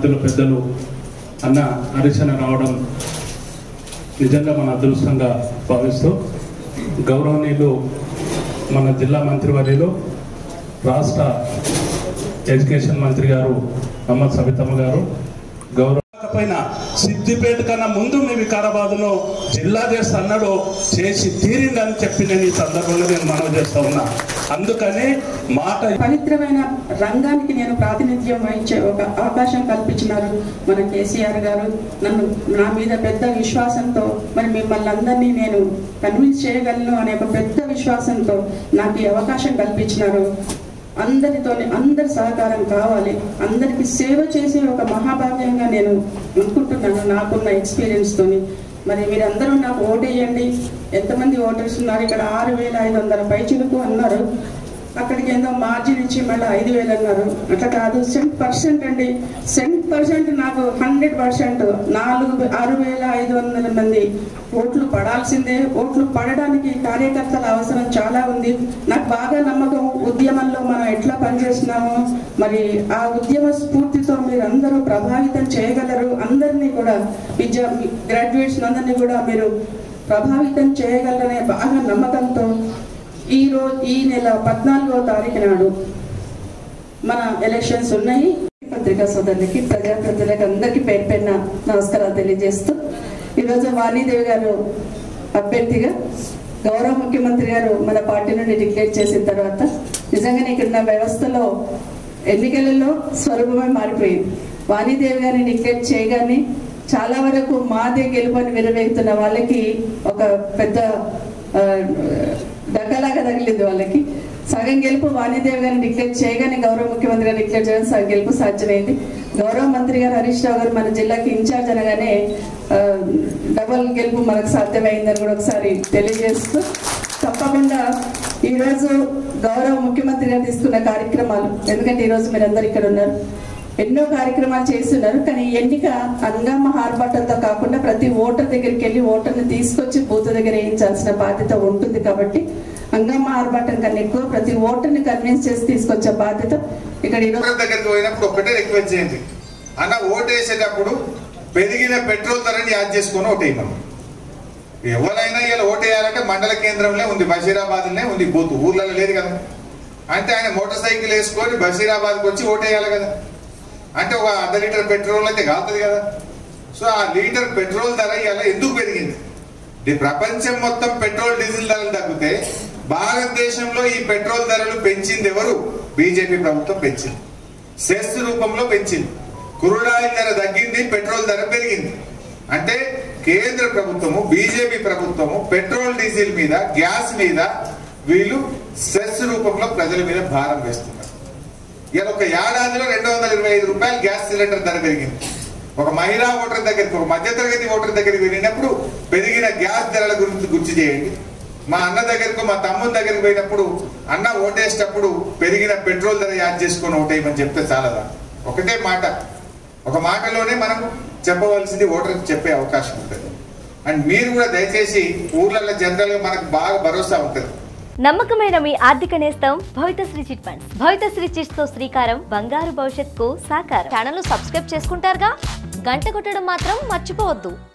మధ్యలో పెద్దలు అన్న హరిశన రావడం నిజంగా మన అదృష్టంగా భావిస్తూ గౌరవనీయులు మన జిల్లా మంత్రివర్యులు రాష్ట్ర ఎడ్యుకేషన్ మంత్రి గారు అమ్మ సవితమ్మ గారు గౌరవ పైన సిద్దిపేట కన్నా ముందు మీ వికారాబాద్ను జిల్లా చేస్తా అన్నాడు చేసి తీరిందని చెప్పి నేను ఈ సందర్భంగా నేను మనవి చేస్తా ఉన్నా అందుకని మాట పవిత్రమైన రంగానికి నేను ప్రాతినిధ్యం వహించే ఒక అవకాశం కల్పించినారు మన కేసీఆర్ గారు నన్ను నా మీద పెద్ద విశ్వాసంతో మరి మిమ్మల్ని అందరినీ నేను కన్విన్స్ చేయగలను అనే ఒక పెద్ద విశ్వాసంతో నాకు ఈ అవకాశం కల్పించినారు అందరితో అందరి సహకారం కావాలి అందరికి సేవ చేసే ఒక మహాభాగ్యంగా నేను అనుకుంటున్నాను నాకున్న ఎక్స్పీరియన్స్ తోని మరి మీరందరూ నాకు ఓటేయండి ఎంతమంది ఓటర్స్ ఉన్నారు ఇక్కడ ఆరు వేల ఐదు వందల పైచిలకు అన్నారు అక్కడికి ఏందో మార్జిన్ ఇచ్చి మళ్ళీ ఐదు వేలు అన్నారు అట్లా కాదు సెంట్ పర్సెంట్ అండి సెంట్ పర్సెంట్ నాకు హండ్రెడ్ పర్సెంట్ నాలుగు వే- ఆరు వేల ఐదు వందల మంది ఓట్లు పడాల్సిందే ఓట్లు పడడానికి కార్యకర్తల అవసరం చాలా ఉంది నాకు బాగా నమ్మకం ఉద్యమంలో మనం ఎట్లా పనిచేస్తున్నామో మరి ఆ ఉద్యమ స్ఫూర్తితో మీరు అందరూ ప్రభావితం చేయగలరు అందరినీ కూడా విద్యా గ్రాడ్యుయేట్స్ అందరినీ కూడా మీరు ప్రభావితం చేయగలరనే బాగా నమ్మకంతో ఈ రోజు ఈ నెల పద్నాలుగో తారీఖు నాడు మన ఎలక్షన్స్ ఉన్నాయి పత్రికా సోదరులకి ప్రజాప్రతినిధులకు అందరికీ పేరు పేరున నమస్కారాలు తెలియజేస్తూ ఈరోజు వాణీదేవి గారు అభ్యర్థిగా గౌరవ ముఖ్యమంత్రి గారు మన పార్టీ నుండి డిక్లేర్ చేసిన తర్వాత నిజంగానే ఇక్కడ ఉన్న వ్యవస్థలో ఎన్నికలలో స్వరూపమే మారిపోయింది వాణీదేవి గారిని డిక్లేర్ చేయగానే చాలా వరకు మాదే గెలుపని విరవేగుతున్న వాళ్ళకి ఒక పెద్ద ఆ, డక్కలాగా తగిలింది వాళ్ళకి సగం గెలుపు వాణిదేవి గారిని డిక్లేర్ చేయగానే గౌరవ ముఖ్యమంత్రి గారు డిక్లేర్ చేయడం సగం గెలుపు సాధ్యమైంది గౌరవ మంత్రి గారు హరీష్ రావు గారు మన జిల్లాకి ఇన్ఛార్జ్ అనగానే ఆ, డబల్ గెలుపు మనకు సాధ్యమైందని కూడా ఒకసారి తెలియజేస్తూ తప్పకుండా ఈరోజు గౌరవ ముఖ్యమంత్రి గారు తీసుకున్న కార్యక్రమాలు ఎందుకంటే ఈరోజు మీరందరూ ఇక్కడ ఉన్నారు ఎన్నో కార్యక్రమాలు చేస్తున్నారు కానీ ఈ ఎన్నిక హంగామ ఆర్భాటంతో కాకుండా ప్రతి ఓటర్ దగ్గరికి వెళ్ళి ఓటర్ని తీసుకొచ్చి బూత్ దగ్గర వేయించాల్సిన బాధ్యత ఉంటుంది కాబట్టి హంగామ ఆర్భాటం కన్నా ఎక్కువ ప్రతి ఓటర్ని కన్విన్స్ చేసి తీసుకొచ్చే బాధ్యత ఇక్కడ ఈరోజు ఓటర్ దగ్గరికి పోయినప్పుడు ఒకటే రిక్వెస్ట్ చేయండి అన్న ఓటు వేసేటప్పుడు పెరిగిన పెట్రోల్ ధరని యాడ్ చేసుకొని ఓటు వేయమను ఎవరైనా ఇలా ఓటు వేయాలంటే మండల కేంద్రంలో ఉంది బషీరాబాద్లోనే ఉంది బూత్ ఊర్లలో లేదు కదా అంటే ఆయన మోటార్ సైకిల్ వేసుకొని బషీరాబాద్కి వచ్చి ఓటు వేయాలి కదా అంటే ఒక అర్ధ లీటర్ పెట్రోల్ అయితే కాలుతుంది కదా సో ఆ లీటర్ పెట్రోల్ ధర ఇలా ఎందుకు పెరిగింది ఈ ప్రపంచం మొత్తం పెట్రోల్ డీజిల్ ధరలు తగ్గితే భారతదేశంలో ఈ పెట్రోల్ ధరలు పెంచింది ఎవరు బీజేపీ ప్రభుత్వం పెంచింది సెస్ రూపంలో పెంచింది కురుడాయిల్ ధర తగ్గింది పెట్రోల్ ధర పెరిగింది అంటే కేంద్ర ప్రభుత్వము బీజేపీ ప్రభుత్వము పెట్రోల్ డీజిల్ మీద గ్యాస్ మీద వీళ్ళు సెస్ రూపంలో ప్రజల మీద భారం వేస్తున్నారు ఇలా ఒక ఏడాదిలో రెండు వందల ఇరవై ఐదు రూపాయలు గ్యాస్ సిలిండర్ ధర పెరిగింది ఒక మహిళా ఓటర్ దగ్గరికి ఒక మధ్యతరగతి ఓటర్ దగ్గరికి వెళ్ళినప్పుడు పెరిగిన గ్యాస్ ధరల గురించి గుర్తు చేయండి మా అన్న దగ్గరకు మా తమ్ముని దగ్గరికి పోయినప్పుడు అన్న ఓటేసేటప్పుడు పెరిగిన పెట్రోల్ ధర యాడ్ చేసుకొని ఓటేయమని చెప్తే చాలదా ఒకటే మాట ఒక మాటలోనే మనం చెప్పవలసింది ఓటర్కి చెప్పే అవకాశం ఉంటుంది అండ్ మీరు కూడా దయచేసి ఊర్లలో జనరల్ గా మనకు బాగా భరోసా ఉంటుంది నమ్మకమైన మీ ఆర్థిక నేస్తం Bhavithasri chit funds Bhavithasri chits తో శ్రీకారం బంగారు భవిష్యత్తుకు సాకారం ఛానల్ సబ్స్క్రైబ్ చేసుకుంటారుగా గంట కొట్టడం మాత్రం మర్చిపోవద్దు